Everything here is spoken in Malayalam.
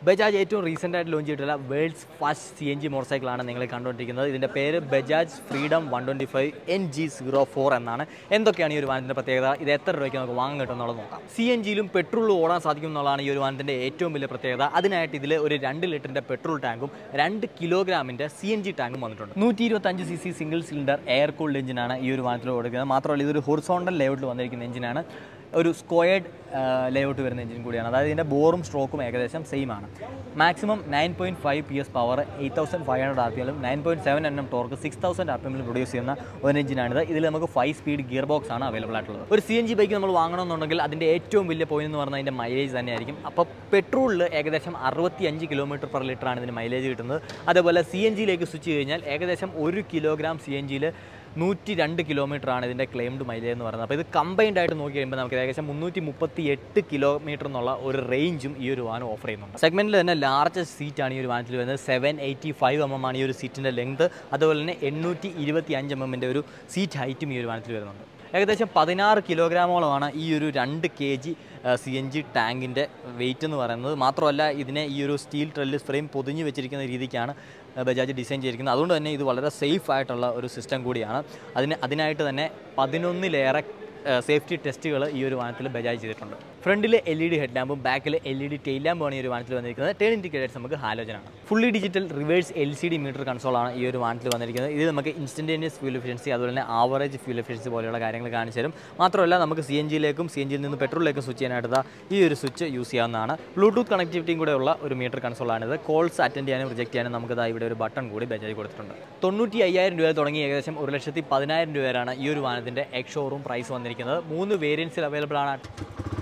ബജാജ് ഏറ്റവും റീസെൻ്റ് ആയിട്ട് ലോഞ്ച് ചെയ്തിട്ടുള്ള world's first C N G motor സൈക്കിളാണ് നിങ്ങൾ കണ്ടുകൊണ്ടിരിക്കുന്നത് ഇതിൻ്റെ പേര് Bajaj freedom one twenty five N G zero four എന്നാണ് എന്തൊക്കെയാണ് ഈ ഒരു വാഹനത്തിൻ്റെ പ്രത്യേകത ഇത് എത്ര രൂപയ്ക്ക് നമുക്ക് വാങ്ങാൻ കിട്ടും എന്നുള്ളത് നോക്കാം സി എൻ ജിയിലും പെട്രോളിലും ഓടാൻ സാധിക്കും എന്നുള്ളതാണ് ഈ ഒരു വാഹനത്തിൻ്റെ ഏറ്റവും വലിയ പ്രത്യേകത അതിനായിട്ട് ഇതിൽ ഒരു രണ്ട് ലിറ്ററിൻ്റെ പെട്രോൾ ടാങ്കും രണ്ട് കിലോഗ്രാമിൻ്റെ സി എൻ ജി ടാങ്കും വന്നിട്ടുണ്ട് നൂറ്റി ഇരുപത്തഞ്ച് C C single cylinder air cooled എഞ്ചിനാണ് ഈ ഒരു വാഹനത്തിൽ കൊടുക്കുന്നത് മാത്രമല്ല ഇതൊരു ഹൊറിസോണ്ടൽ ലേഔട്ടിൽ വന്നിരിക്കുന്ന എഞ്ചിനാണ് ഒരു സ്ക്വയർഡ് ലേഔട്ട് വരുന്ന എഞ്ചിൻ കൂടിയാണ് അതായത് ഇതിൻ്റെ ബോറും സ്ട്രോക്കും ഏകദേശം സെയിം ആണ് maximum nine point five P S power eight thousand five hundred R P എല്ലും nine point seven N M torque six thousand R P എമ്മിൽ പ്രൊഡ്യൂസ് ചെയ്യുന്ന ഒരു എഞ്ചിനാണിത് ഇതിൽ നമുക്ക് ഫൈവ് സ്പീഡ് ഗിയർ ബോക്സ് ആണ് അവൈലബിൾ ആയിട്ടുള്ളത് ഒരു സി എൻ ജി ബൈക്ക് നമ്മൾ വാങ്ങണമെന്നുണ്ടെങ്കിൽ അതിൻ്റെ ഏറ്റവും വലിയ പോയിന്റ് എന്ന് പറഞ്ഞാൽ അതിൻ്റെ മൈലേജ് തന്നെയായിരിക്കും അപ്പോൾ പെട്രോളിൽ ഏകദേശം അറുപത്തി അഞ്ച് കിലോമീറ്റർ പെർ ലിറ്റർ ആണ് ഇതിന് മൈലേജ് കിട്ടുന്നത് അതേപോലെ സി എൻ ജിയിലേക്ക് സ്വിച്ച് കഴിഞ്ഞാൽ ഏകദേശം ഒരു കിലോഗ്രാം സി എൻ ജിയിൽ നൂറ്റി രണ്ട് കിലോമീറ്റർ ആണ് ഇതിൻ്റെ ക്ലെയിംഡ് മൈലേജ് എന്ന് പറയുന്നത് അപ്പോൾ ഇത് കമ്പൈൻഡ് ആയിട്ട് നോക്കി കഴിയുമ്പോൾ നമുക്ക് ഏകദേശം മുന്നൂറ്റി മുപ്പത്തി എട്ട് കിലോമീറ്റർ എന്നുള്ള ഒരു റേഞ്ചും ഈ ഒരു വാഹനം ഓഫർ ചെയ്യുന്നുണ്ട് സെഗ്മെൻറ്റിൽ തന്നെ ലാർജസ്റ്റ് സീറ്റാണ് ഈ ഒരു വാഹനത്തിൽ വരുന്നത് seven eighty five M M ആണ് ഈ ഒരു സീറ്റിൻ്റെ ലെങ്ത് അതുപോലെ തന്നെ എണ്ണൂറ്റി ഇരുപത്തി അഞ്ച് എം എമ്മിൻ്റെ ഒരു സീറ്റ് ഹൈറ്റും ഈ ഒരു വാഹനത്തിൽ വരുന്നുണ്ട് ഏകദേശം പതിനാറ് കിലോഗ്രാമോളമാണ് ഈ ഒരു രണ്ട് K G C N G ടാങ്കിൻ്റെ വെയിറ്റ് എന്ന് പറയുന്നത് മാത്രമല്ല ഇതിനെ ഈ ഒരു സ്റ്റീൽ ട്രെല്ലിസ് ഫ്രെയിം പൊതിഞ്ഞ് വെച്ചിരിക്കുന്ന രീതിക്കാണ് ബജാജ് ഡിസൈൻ ചെയ്തിരിക്കുന്നത് അതുകൊണ്ട് തന്നെ ഇത് വളരെ സേഫ് ആയിട്ടുള്ള ഒരു സിസ്റ്റം കൂടിയാണ് അതിന് അതിനായിട്ട് തന്നെ പതിനൊന്നിലേറെ സേഫ്റ്റി ടെസ്റ്റുകൾ ഈ ഒരു വാഹനത്തിൽ ബജാജ് ചെയ്തിട്ടുണ്ട് ഫ്രണ്ടിൽ എൽ ഇ ഡി ഹെഡ് ലാമ്പും ബാക്കിൽ എൽ ഇ ഡി ടെയിൽ ലാമ്പുമാണ് ഈ ഒരു വാഹനത്തിൽ വന്നിരിക്കുന്നത് ടേൺ ഇൻഡിക്കേറ്റേഴ്സ് നമുക്ക് ഹാലോജനാണ് fully digital reverse L C D meter കൺസോളാണ് ഈ ഒരു വാഹനത്തിൽ വന്നിരിക്കുന്നത് ഇത് നമുക്ക് ഇൻസ്റ്റൻറ്റേനിയസ് ഫ്യൂൽ എഫിഷ്യൻസി അതുപോലെ തന്നെ ആവറേജ് ഫ്യൂൽ എഫിഷ്യൻസി പോലെയുള്ള കാര്യങ്ങൾ കാണിച്ചു തരും മാത്രമല്ല നമുക്ക് സി എൻ ജിയിലേക്കും സി എൻ ജിയിൽ നിന്ന് പെട്രോളിലേക്കും സ്വിച്ച് ചെയ്യാനായിട്ട് ഈ ഒരു സ്വിച്ച് യൂസ് ചെയ്യാവുന്നതാണ് ബ്ലൂടൂത്ത് കണക്ടിവിറ്റിയും കൂടെ ഉള്ള ഒരു മീറ്റർ കൺസോളാണിത് കോൾസ് അറ്റൻഡ് ചെയ്യാനും റിജക്ട് ചെയ്യാനും നമുക്ക് ദാ ഇവിടെ ഒരു ബട്ടൺ കൂടി ബജാജ് കൊടുത്തിട്ടുണ്ട് തൊണ്ണൂറ്റി അയ്യായിരം രൂപ തുടങ്ങി ഏകദേശം ഒരു ലക്ഷത്തി പതിനായിരം രൂപ വരെയാണ് ഈ ഒരു വാഹനത്തിൻ്റെ എക്സ് ഷോറൂം പ്രൈസ് വന്നിരിക്കുന്നത് മൂന്ന് വേരിയൻസിൽ അവൈലബിൾ ആണ്